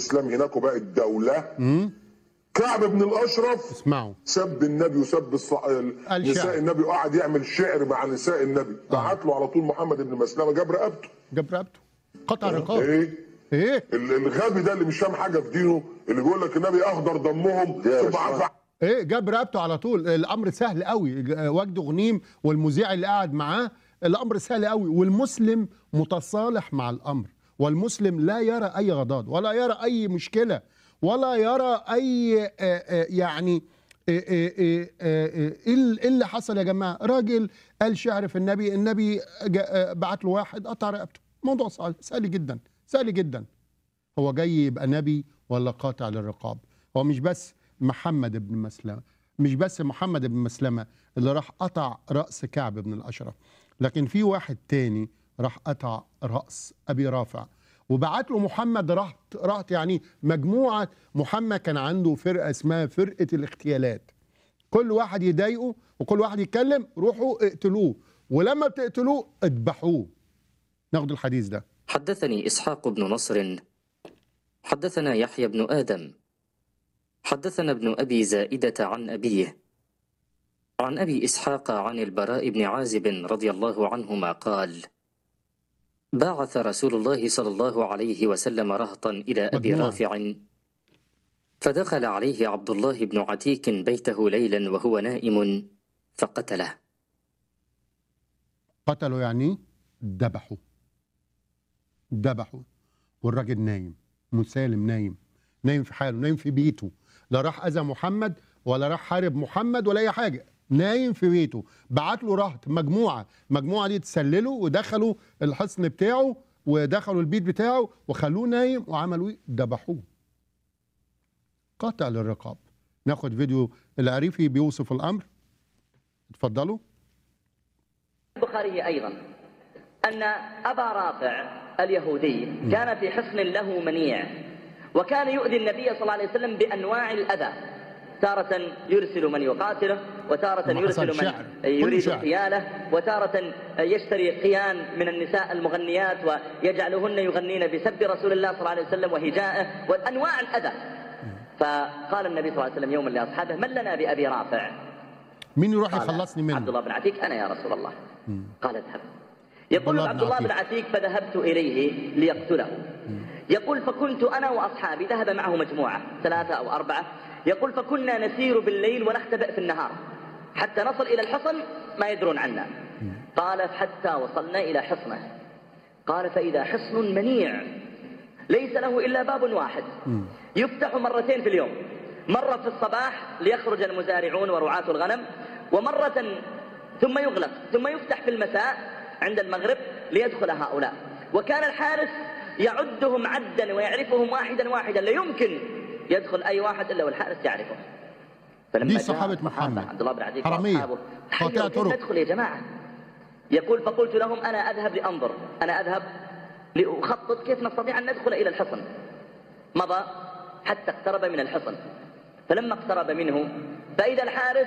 الاسلام هناك وبقت دوله كعب بن الاشرف اسمعوا سب النبي وسب الص... الشعر. نساء النبي وقعد يعمل شعر مع نساء النبي بعت له على طول محمد بن مسلمه جاب رقبته جاب رقبته قطع رقاب ايه ايه ال- الغبي ده اللي مش فاهم حاجه في دينه اللي بيقول لك النبي اهدر دمهم ثم عفى ايه جاب رقبته على طول الامر سهل قوي وجد غنيم والمذيع اللي قاعد معاه الامر سهل قوي والمسلم متصالح مع الامر والمسلم لا يرى اي غضاض ولا يرى اي مشكله ولا يرى اي آه، آه، يعني آه، آه، آه، آه، ايه ال- إيه اللي حصل يا جماعه راجل قال شعر في النبي النبي جا- آه، بعت له واحد قطع رقبته موضوع سهل سهل جدا سهل جدا هو جاي يبقى نبي ولا قاطع للرقاب هو مش بس محمد بن مسلمة مش بس محمد بن مسلمة اللي راح قطع رأس كعب بن الأشرف لكن في واحد تاني راح قطع رأس أبي رافع وبعت له محمد رهط رهط يعني مجموعة محمد كان عنده فرقة اسمها فرقة الاغتيالات كل واحد يضايقه وكل واحد يتكلم روحوا اقتلوه ولما بتقتلوه اذبحوه ناخد الحديث ده حدثني إسحاق بن نصر حدثنا يحيى بن آدم حدثنا ابن أبي زائدة عن أبيه عن أبي إسحاق عن البراء بن عازب رضي الله عنهما قال بعث رسول الله صلى الله عليه وسلم رهطا إلى أبي مجموعة. رافع فدخل عليه عبد الله بن عتيك بيته ليلا وهو نائم فقتله قتلوا يعني ذبحوا ذبحوا والراجل نايم مسالم نايم نايم في حاله نايم في بيته لا راح اذى محمد ولا راح حارب محمد ولا اي حاجه نايم في بيته بعت له رهط مجموعه المجموعه دي تسللوا ودخلوا الحصن بتاعه ودخلوا البيت بتاعه وخلوه نايم وعملوا ايه ذبحوه قطع للرقاب ناخد فيديو العريفي بيوصف الامر اتفضلوا البخاري أيضا أن أبا رافع اليهودي كان في حصن له منيع وكان يؤذي النبي صلى الله عليه وسلم بأنواع الأذى تارة يرسل من يقاتله وتارة ما يرسل حصل من شعر. كل يريد شعر. اغتياله وتارة يشتري قيان من النساء المغنيات ويجعلهن يغنين بسب رسول الله صلى الله عليه وسلم وهجائه وأنواع الأذى فقال النبي صلى الله عليه وسلم يوما لأصحابه من لنا بأبي رافع مين يروح قال يخلصني منه عبد الله بن عتيك أنا يا رسول الله قال اذهب يقول عبد الله عبد بن الله بن عتيك فذهبت إليه ليقتله يقول فكنت أنا وأصحابي ذهب معه مجموعة ثلاثة أو أربعة يقول فكنا نسير بالليل ونختبئ في النهار حتى نصل إلى الحصن ما يدرون عنا قال حتى وصلنا إلى حصنه قال فإذا حصن منيع ليس له إلا باب واحد يفتح مرتين في اليوم مرة في الصباح ليخرج المزارعون ورعاة الغنم ومرة ثم يغلق ثم يفتح في المساء عند المغرب ليدخل هؤلاء وكان الحارس يعدهم عدا ويعرفهم واحدا واحدا لا يمكن يدخل أي واحد إلا والحارس يعرفه فلما دي جاء صحابة الصحابة محمد. عبد الله بن عدي حرامية. وأصحابه قاطعة تحيروا كيف طرق. ندخل يا جماعة يقول فقلت لهم أنا أذهب لأنظر أنا أذهب لأخطط كيف نستطيع أن ندخل إلى الحصن مضى حتى اقترب من الحصن فلما اقترب منه فإذا الحارس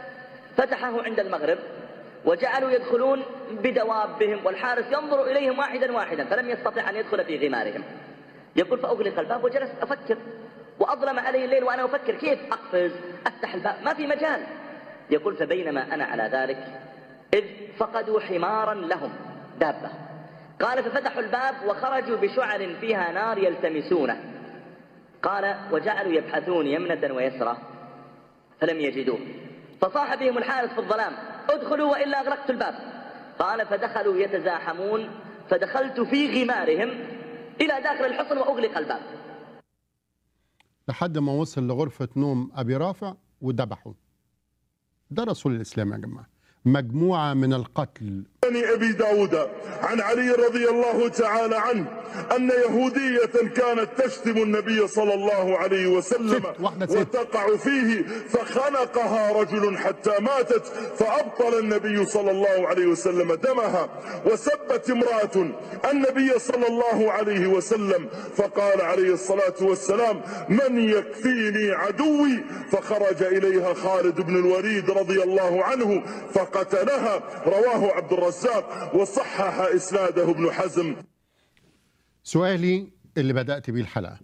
فتحه عند المغرب وجعلوا يدخلون بدوابهم والحارس ينظر إليهم واحدا واحدا فلم يستطع أن يدخل في غمارهم يقول فأغلق الباب وجلست أفكر وأظلم علي الليل وأنا أفكر كيف أقفز أفتح الباب ما في مجال يقول فبينما أنا على ذلك إذ فقدوا حمارا لهم دابة قال ففتحوا الباب وخرجوا بشعر فيها نار يلتمسونه قال وجعلوا يبحثون يمنة ويسرى فلم يجدوه فصاح بهم الحارس في الظلام ادخلوا وإلا أغلقت الباب قال فدخلوا يتزاحمون فدخلت في غمارهم إلى داخل الحصن وأغلق الباب لحد ما وصل لغرفة نوم أبي رافع وذبحه ده رسول الإسلام يا جماعة مجموعة من القتل بن ابي داود عن علي رضي الله تعالى عنه ان يهودية كانت تشتم النبي صلى الله عليه وسلم ست، واحدة ست. وتقع فيه فخنقها رجل حتى ماتت فابطل النبي صلى الله عليه وسلم دمها وسبت امرأة النبي صلى الله عليه وسلم فقال عليه الصلاة والسلام من يكفيني عدوي فخرج اليها خالد بن الوليد رضي الله عنه فقتلها رواه عبد الرزاق وصحح اسناده ابن حزم سؤالي اللي بدأت بيه الحلقة